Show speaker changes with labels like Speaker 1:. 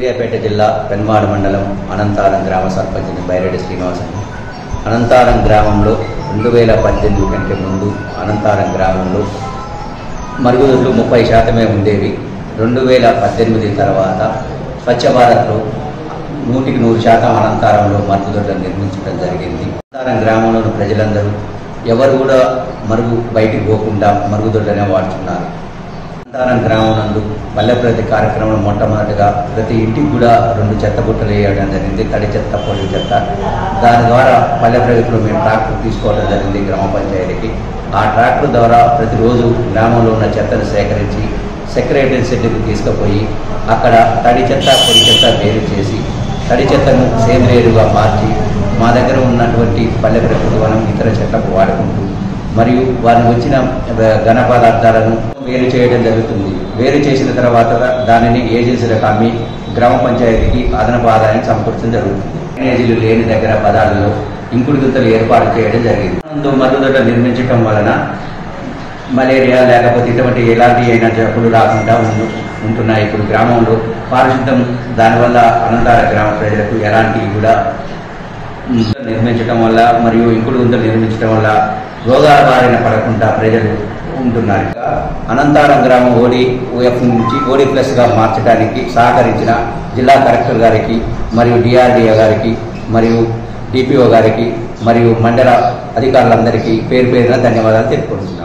Speaker 1: సూర్యాపేట జిల్లా పెన్మాడ మండలం అనంతారం గ్రామ సర్పంచ్ బైరెడ్డి శ్రీనివాసన్ అనంతారం గ్రామంలో రెండు వేల పద్దెనిమిది కంటే ముందు అనంతారం గ్రామంలో మరుగుదొడ్లు ముప్పై శాతమే ఉండేవి రెండు వేల పద్దెనిమిది తర్వాత స్వచ్ఛ భారత్లో నూటికి నూరు శాతం అనంతారంలో మరుగుదొడ్లను నిర్మించడం జరిగింది అనంతారం గ్రామంలోని ప్రజలందరూ ఎవరు కూడా మరుగు బయటికి పోకుండా మరుగుదొడ్లనే వాడుతున్నారు అనంతారం గ్రామం నందు పల్లె ప్రతి కార్యక్రమం మొట్టమొదటిగా ప్రతి ఇంటికి కూడా రెండు చెత్త బుట్టలు వేయడం జరిగింది తడి చెత్త పొడి చెత్త దాని ద్వారా పల్లె ప్రగతిలో మేము ట్రాక్టర్ తీసుకోవడం జరిగింది గ్రామ పంచాయతీకి ఆ ట్రాక్టర్ ద్వారా ప్రతిరోజు గ్రామంలో ఉన్న చెత్తను సేకరించి సెక్రటరీ సెట్కి తీసుకుపోయి అక్కడ తడి చెత్త పొడి చెత్త వేరు చేసి తడి చెత్తను సేంద్రియులుగా మార్చి మా దగ్గర ఉన్నటువంటి పల్లె ప్రకృతి వనం ఇతర చెట్లకు వాడుకుంటూ మరియు వారికి వచ్చిన ఘన పదార్థాలను వేరు చేయడం జరుగుతుంది వేరు చేసిన తర్వాత దానిని ఏజెన్సీలకు అమ్మి గ్రామ పంచాయతీకి అదనపు ఆదాయం సమకూర్చడం జరుగుతుంది డ్రైనేజీలు లేని దగ్గర పదాలలో ఇంకుడు గుంతలు ఏర్పాటు చేయడం జరిగింది ముందు మరుగుదొడ్డ నిర్మించడం వలన మలేరియా లేకపోతే ఇటువంటి ఎలాంటి అయినా జబ్బులు రాకుండా ఉండు ఉంటున్నాయి ఇప్పుడు గ్రామంలో పారిశుద్ధం దానివల్ల అనంతార గ్రామ ప్రజలకు ఎలాంటి కూడా ఉమ్, నిర్మించడం వల్ల మరియు ఇంకుడు గుంతలు నిర్మించడం వల్ల రోగాల బారిన పడకుండా ప్రజలు ఉంటున్నారు ఇంకా అనంతారం గ్రామం ఓడి ఓఎఫ్ నుంచి ఓడి ప్లస్గా మార్చడానికి సహకరించిన జిల్లా కలెక్టర్ గారికి మరియు డిఆర్డిఓ గారికి మరియు డిపిఓ గారికి మరియు మండల అధికారులందరికీ పేరు పేరున ధన్యవాదాలు తెలుపుకుంటున్నాను